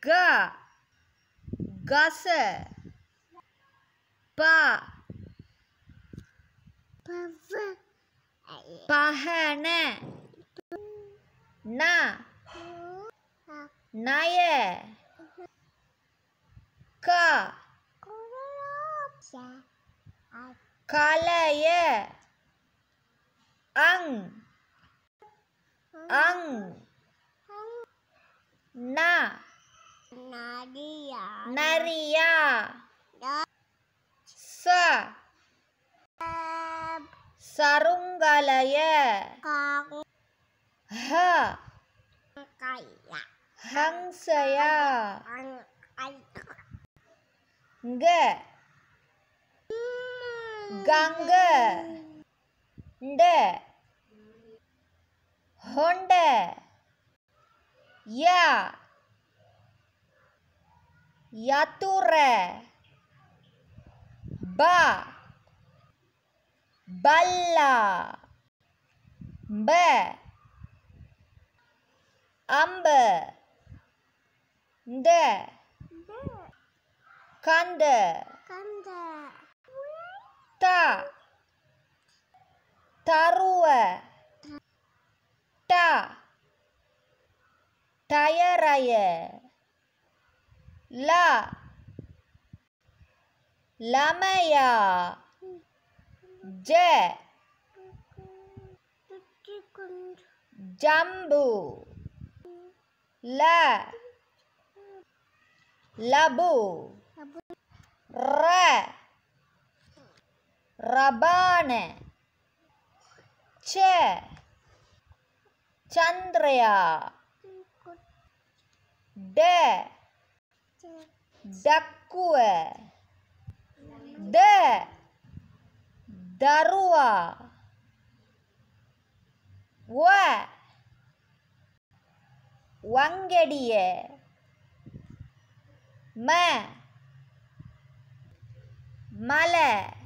க கச ப பஹன ந நய க கலய அங் அங் ந நரியா ச சருங்கலய ஹ ஹங்சயா க கங்க ட ஹொண்ட ய யதுர ப பல்லா ப அம்ப த கந்த த தருவ ட டயரய ல லமயா ஜ ஜம்பு ல லபு ர ரபான ச சந்திரயா ட டக்குவ த தருவா வ வங்கடிய ம மலை